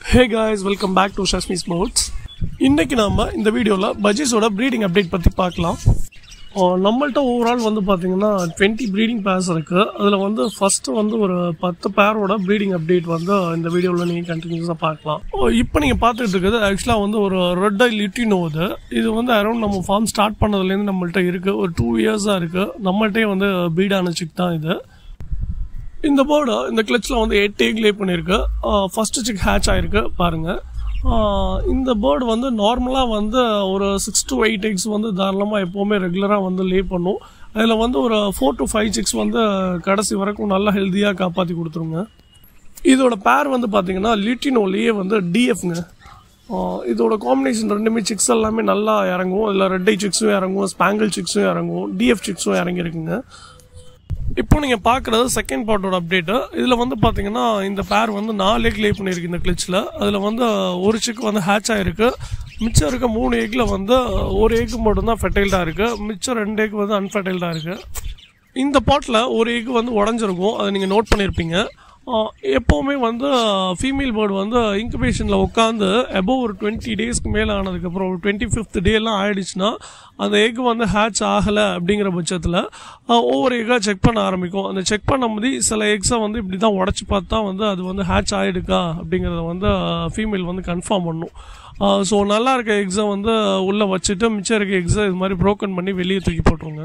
hey guys welcome back to Shashmi sports இன்னைக்கு நாம இந்த வீடியோவில் பஜீஸோட ப்ரீடிங் அப்டேட் பற்றி பார்க்கலாம் ஆஹ் நம்மள்ட்ட ஓவரால் வந்து பார்த்தீங்கன்னா டுவெண்ட்டி ப்ரீடிங் பேர்ஸ் இருக்குது அதில் வந்து ஃபஸ்ட்டு வந்து ஒரு பத்து பேரோட ப்ரீடிங் அப்டேட் வந்து இந்த வீடியோவில் நீங்கள் கண்டினியூஸாக பார்க்கலாம் இப்போ நீங்கள் பார்த்துட்டு இருக்குது ஆக்சுவலாக வந்து ஒரு ரெட் ஐ லிட்டினோ இது இது வந்து அரௌண்ட் நம்ம ஃபார்ம் ஸ்டார்ட் பண்ணதுலேருந்து நம்மள்ட்ட இருக்குது ஒரு டூ இயர்ஸாக இருக்குது நம்மள்ட்டே வந்து பீடான சிக் தான் இது இந்த பேர்டு இந்த கிளச்சில் வந்து எயிட் எக் லே பண்ணியிருக்கு ஃபர்ஸ்ட் சிக் ஹேட்ச் ஆயிருக்கு பாருங்க ஆஹ் இந்த பேர்டு வந்து நார்மலாக வந்து ஒரு சிக்ஸ் to எயிட் எக்ஸ் வந்து தாராளமாக எப்போவுமே ரெகுலராக வந்து லே பண்ணும் அதில் வந்து ஒரு ஃபோர் to ஃபைவ் சிக்ஸ் வந்து கடைசி வரைக்கும் நல்லா ஹெல்த்தியாக காப்பாற்றி கொடுத்துருங்க இதோட பேர் வந்து பார்த்தீங்கன்னா லிட்டினோலேயே வந்து டிஎஃப்ங்க இதோட காம்பினேஷன் ரெண்டுமே சிக்ஸ் எல்லாமே நல்லா இறங்கும் இதில் ரெட் ஐ சிக்ஸும் இறங்கும் ஸ்பாங்கிள் சிக்ஸும் இறங்கும் டிஎஃப் சிக்ஸும் இறங்கியிருக்குங்க இப்போ நீங்க பாக்குறது செகண்ட் பார்ட்டோட அப்டேட் இதுல வந்து பாத்தீங்கன்னா இந்த பேர் வந்து நாலு எக் லே பண்ணிருக்கு இந்த கிளிச்சில் அதுல வந்து ஒரு சிக் வந்து ஹேட்ச் ஆயிருக்கு மிச்சம் இருக்க மூணு எக்ல வந்து ஒரு எக் மட்டும் தான் ஃபெர்டைல்டா இருக்கு மிச்சம் ரெண்டு எக் வந்து அன்ஃபெர்டைல்டா இருக்கு இந்த பாட்டில் ஒரு எக் வந்து உடஞ்சிருக்கும் அதை நீங்கள் நோட் பண்ணியிருப்பீங்க ஆஹ் எப்போவுமே வந்து ஃபீமேல் பேர்டு வந்து இன்குபேஷனில் உட்காந்து அபோவ் ஒரு டுவெண்ட்டி டேஸ்க்கு மேலே ஆனதுக்கப்புறம் ஒரு டுவெண்ட்டி ஃபிஃப்த் டேலாம் ஆயிடுச்சுன்னா அந்த எக் வந்து ஹேட்ச் ஆகலை அப்படிங்கிற பட்சத்தில் ஒவ்வொரு எக்காக செக் பண்ண ஆரம்பிக்கும் அந்த செக் பண்ணும்போது சில எக்ஸை வந்து இப்படி தான் உடச்சி பார்த்தா வந்து அது வந்து ஹேட்ச் ஆகிடுக்கா அப்படிங்கிறத வந்து ஃபீமேல் வந்து கன்ஃபார்ம் பண்ணும் ஸோ நல்லா இருக்க எக்ஸை வந்து உள்ளே வச்சுட்டு மிச்சம் இருக்க எக்ஸை இது மாதிரி ப்ரோக்கன் பண்ணி வெளியே தூக்கி போட்டுருங்க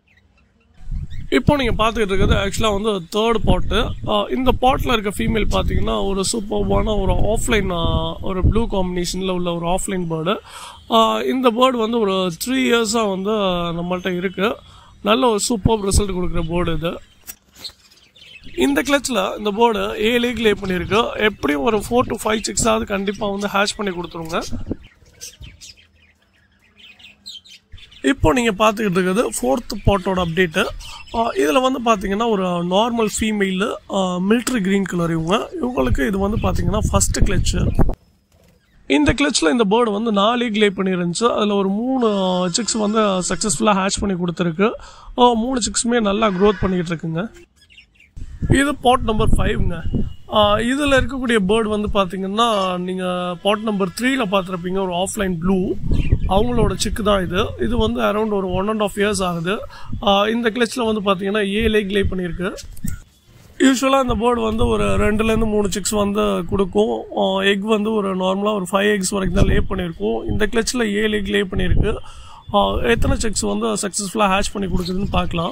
இப்போ நீங்கள் பார்த்துக்கிட்டு இருக்கிறது ஆக்சுவலாக வந்து தேர்ட் பாட்டு இந்த பாட்டில் இருக்க ஃபீமேல் பார்த்தீங்கன்னா ஒரு சூப்பர்பான ஒரு ஆஃப்லைன் ஒரு ப்ளூ காம்பினேஷனில் உள்ள ஒரு ஆஃப்லைன் பேர்டு இந்த பேர்டு வந்து ஒரு த்ரீ இயர்ஸாக வந்து நம்மள்ட்ட இருக்குது நல்ல ஒரு சூப்பர் ரிசல்ட் கொடுக்குற போர்டு இது இந்த கிளச்சில் இந்த போர்டு ஏ லீக் லே பண்ணியிருக்கு எப்படியும் ஒரு ஃபோர் டு ஃபைவ் சிக்ஸாவது கண்டிப்பாக வந்து ஹேஷ் பண்ணி கொடுத்துருங்க இப்போ நீங்கள் பார்த்துக்கிட்டு இருக்கிறது ஃபோர்த் பாட்டோட அப்டேட்டு இதில் வந்து பார்த்தீங்கன்னா ஒரு normal female military green colour இவங்க இவங்களுக்கு இது வந்து பார்த்தீங்கன்னா ஃபஸ்ட்டு கிளச்சு இந்த கிளச்சில் இந்த பேர்டு வந்து நாலு எக் லே பண்ணியிருந்துச்சு அதில் ஒரு மூணு சிக்ஸ் வந்து சக்ஸஸ்ஃபுல்லாக ஹேட்ச் பண்ணி கொடுத்துருக்கு அஹ் மூணு சிக்ஸுமே நல்லா க்ரோத் பண்ணிக்கிட்டு இருக்குங்க இது பாட் நம்பர் ஃபைவ்ங்க இதில் இருக்கக்கூடிய பேர்டு வந்து பார்த்தீங்கன்னா நீங்கள் பாட் நம்பர் த்ரீல பார்த்துருப்பீங்க ஒரு ஆஃப்லைன் ப்ளூ அவங்களோட சிக்கு தான் இது இது வந்து அரௌண்ட் ஒரு ஒன் அண்ட் ஆஃப் இயர்ஸ் ஆகுது ஆஹ் இந்த கிளச்சில் வந்து பார்த்தீங்கன்னா ஏ லேக் லே பண்ணியிருக்கு யூஸ்வலாக இந்த பேர்டு வந்து ஒரு ரெண்டுலேருந்து மூணு சிக்ஸ் வந்து கொடுக்கும் எக் வந்து ஒரு நார்மலாக ஒரு ஃபைவ் எக்ஸ் வரைக்கும் தான் லே பண்ணியிருக்கும் இந்த கிளச்சில் ஏ லேக் லே பண்ணியிருக்கு ஆஹ் எத்தனை சிக்ஸ் வந்து சக்ஸஸ்ஃபுல்லாக ஹேட்ச் பண்ணி கொடுக்குதுன்னு பார்க்கலாம்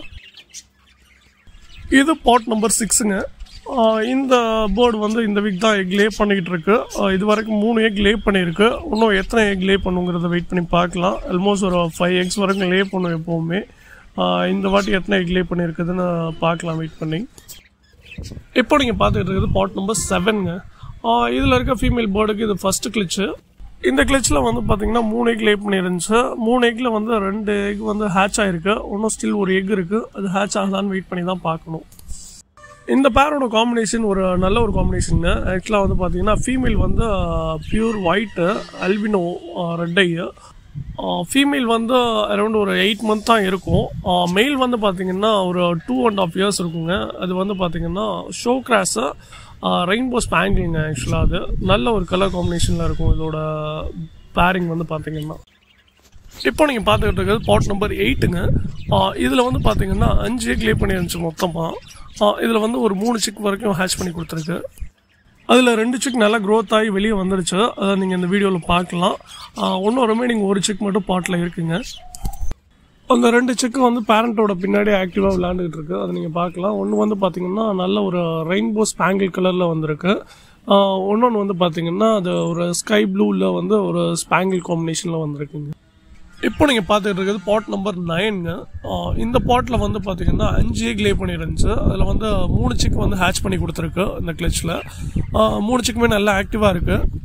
இது பாட் நம்பர் சிக்ஸுங்க இந்த பேர்டு வந்து இந்த வீக் தான் எக் லே பண்ணிக்கிட்டு இருக்கு ஆஹ் இது வரைக்கும் மூணு எக் லே பண்ணியிருக்கு இன்னும் எத்தனை எக் லே பண்ணுங்கிறத வெயிட் பண்ணி பார்க்கலாம் ஆல்மோஸ்ட் ஒரு ஃபைவ் எக்ஸ் வரைக்கும் லே பண்ணும் எப்போவுமே ஆஹ் இந்த வாட்டி எத்தனை எக் லே பண்ணியிருக்குதுன்னு பார்க்கலாம் வெயிட் பண்ணி இப்போ நீங்கள் பார்த்துக்கிட்டு இருக்கிறது பாட் நம்பர் செவனுங்க இதில் இருக்க ஃபீமேல் பேர்டுக்கு இது ஃபர்ஸ்ட் கிளிச்சு இந்த கிளச்சில் வந்து பார்த்தீங்கன்னா மூணு எக் லே பண்ணியிருந்துச்சு மூணு எக்கில் வந்து ரெண்டு எக் வந்து ஹேட்ச் ஆயிருக்கு இன்னும் ஸ்டில் ஒரு எக் இருக்குது அது ஹேட்ச் ஆகுதான்னு வெயிட் பண்ணி தான் பார்க்கணும் இந்த பேரோட காம்பினேஷன் ஒரு நல்ல ஒரு காம்பினேஷனுங்க ஆக்சுவலாக வந்து பார்த்தீங்கன்னா ஃபீமேல் வந்து pure white albino red eye female வந்து அரௌண்ட் ஒரு எயிட் மந்த் தான் இருக்கும் மெயில் வந்து பார்த்தீங்கன்னா ஒரு டூ அண்ட் ஆஃப் இயர்ஸ் இருக்குங்க அது வந்து பார்த்தீங்கன்னா ஷோ கிராஸு ரெயின்போ ஸ்பேங்கிங்க ஆக்சுவலாக அது நல்ல ஒரு கலர் காம்பினேஷனில் இருக்கும் இதோட பேரிங் வந்து பார்த்தீங்கன்னா இப்போ நீங்கள் பார்த்துக்கிட்டு இருக்கிறது பாட் நம்பர் எயிட்டுங்க இதில் வந்து பார்த்தீங்கன்னா அஞ்சு எக் லே பண்ணிருந்துச்சு மொத்தமாக இதில் வந்து ஒரு மூணு சிக் வரைக்கும் ஹேட்ச் பண்ணி கொடுத்துருக்கு அதில் ரெண்டு சிக் நல்லா க்ரோத் ஆகி வெளியே வந்துடுச்சு அதை நீங்கள் இந்த வீடியோவில் பார்க்கலாம் இன்னும் ரிமைனிங் ஒரு சிக் மட்டும் பாட்டில் இருக்குங்க அந்த ரெண்டு செக்கு வந்து பேரண்ட்டோட பின்னாடி ஆக்டிவாக விளையாண்டுட்டு இருக்கு அதை நீங்கள் பார்க்கலாம் ஒன்று வந்து பார்த்தீங்கன்னா நல்ல ஒரு ரெயின்போ ஸ்பாங்கிள் கலரில் வந்திருக்கு இன்னொன்று வந்து பார்த்தீங்கன்னா அது ஒரு ஸ்கை ப்ளூவில் வந்து ஒரு ஸ்பாங்கிள் காம்பினேஷனில் வந்திருக்குங்க இப்போ நீங்கள் பார்த்துட்டு இருக்கிறது பாட் நம்பர் நைனுங்க இந்த பாட்டில் வந்து பார்த்தீங்கன்னா அஞ்சு எக் லே பண்ணிருந்துச்சு அதில் வந்து மூணு சிக் வந்து ஹேட்ச் பண்ணி கொடுத்துருக்கு இந்த கிளச்சில் மூணு சிக்குமே நல்லா ஆக்டிவாக இருக்குது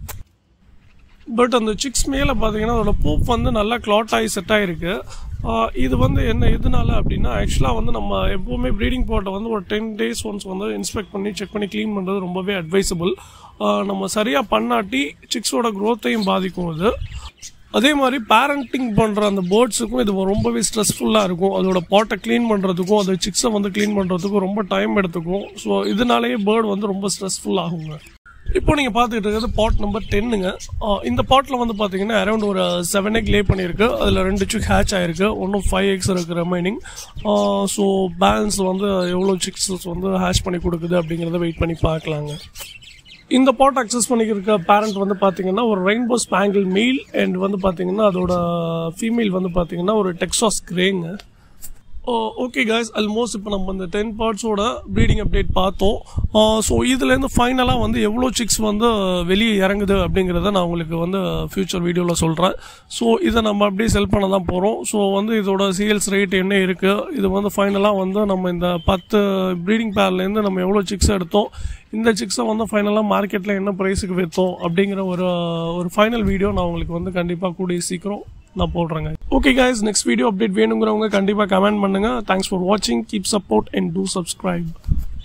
பட் அந்த சிக்ஸ் மேலே பார்த்தீங்கன்னா அதோட பூப் வந்து நல்லா கிளாட் ஆகி செட் ஆகிருக்கு இது வந்து என்ன எதனால அப்படின்னா ஆக்சுவலாக வந்து நம்ம எப்போவுமே ப்ரீடிங் பாட்டை வந்து ஒரு டென் டேஸ் ஒன்ஸ் வந்து இன்ஸ்பெக்ட் பண்ணி செக் பண்ணி க்ளீன் பண்ணுறது ரொம்பவே அட்வைசபிள் நம்ம சரியாக பண்ணாட்டி சிக்ஸோட க்ரோத்தையும் பாதிக்கும் அது அதே மாதிரி பேரண்டிங் பண்ணுற அந்த பேர்ட்ஸுக்கும் இது ரொம்பவே ஸ்ட்ரெஸ்ஃபுல்லாக இருக்கும் அதோட பாட்டை க்ளீன் பண்ணுறதுக்கும் அது சிக்ஸை வந்து க்ளீன் பண்ணுறதுக்கும் ரொம்ப டைம் எடுத்துக்கும் ஸோ இதனாலேயே பேர்டு வந்து ரொம்ப ஸ்ட்ரெஸ்ஃபுல் ஆகுங்க இப்போ நீங்கள் பார்த்துக்கிட்டு இருக்கிறது பாட் நம்பர் டென்னுங்க இந்த பாட்டில் வந்து பார்த்தீங்கன்னா அரௌண்ட் ஒரு செவன் எக் லே பண்ணியிருக்கு அதில் ரெண்டு சிக் ஹேட்ச் ஆயிருக்கு ஒன்றும் ஃபைவ் எக்ஸ் இருக்குது ரிமைனிங் ஸோ பேலன்ஸ் வந்து எவ்வளோ சிக்ஸ் வந்து ஹேஷ் பண்ணி கொடுக்குது அப்படிங்கிறத வெயிட் பண்ணி பார்க்கலாங்க இந்த பாட் அக்சஸ் பண்ணிக்கிருக்க பேரண்ட் வந்து பார்த்தீங்கன்னா ஒரு ரெயின்போ ஸ்பேங்கிள் மீல் அண்ட் வந்து பார்த்தீங்கன்னா அதோட ஃபீமேல் வந்து பார்த்தீங்கன்னா ஒரு டெக்ஸாஸ் கிரேங்க ஓகே guys ஆல்மோஸ்ட் இப்போ நம்ம இந்த டென் பார்ட்ஸோட ப்ரீடிங் அப்டேட் பார்த்தோம் ஸோ இதுலேருந்து ஃபைனலாக வந்து எவ்வளோ சிக்ஸ் வந்து வெளியே இறங்குது அப்படிங்கிறத நான் உங்களுக்கு வந்து ஃப்யூச்சர் வீடியோவில் சொல்கிறேன் ஸோ இதை நம்ம அப்படியே செல் பண்ண தான் போகிறோம் ஸோ வந்து இதோட சேல்ஸ் ரேட் என்ன இருக்குது இது வந்து ஃபைனலாக வந்து நம்ம இந்த பத்து ப்ரீடிங் பேர்லேருந்து நம்ம எவ்வளோ சிக்ஸ் எடுத்தோம் இந்த சிக்ஸை வந்து ஃபைனலாக மார்க்கெட்டில் என்ன ப்ரைஸுக்கு விற்றோம் அப்படிங்கிற ஒரு ஒரு ஃபைனல் வீடியோ நான் உங்களுக்கு வந்து கண்டிப்பாக கூடிய சீக்கிரம் நான் போடுறேங்க okay guys next video update வேணுங்கிறவங்க கண்டிப்பாக கமெண்ட் பண்ணுங்கள் தேங்க்ஸ் ஃபார் வாட்சிங் keep support and do subscribe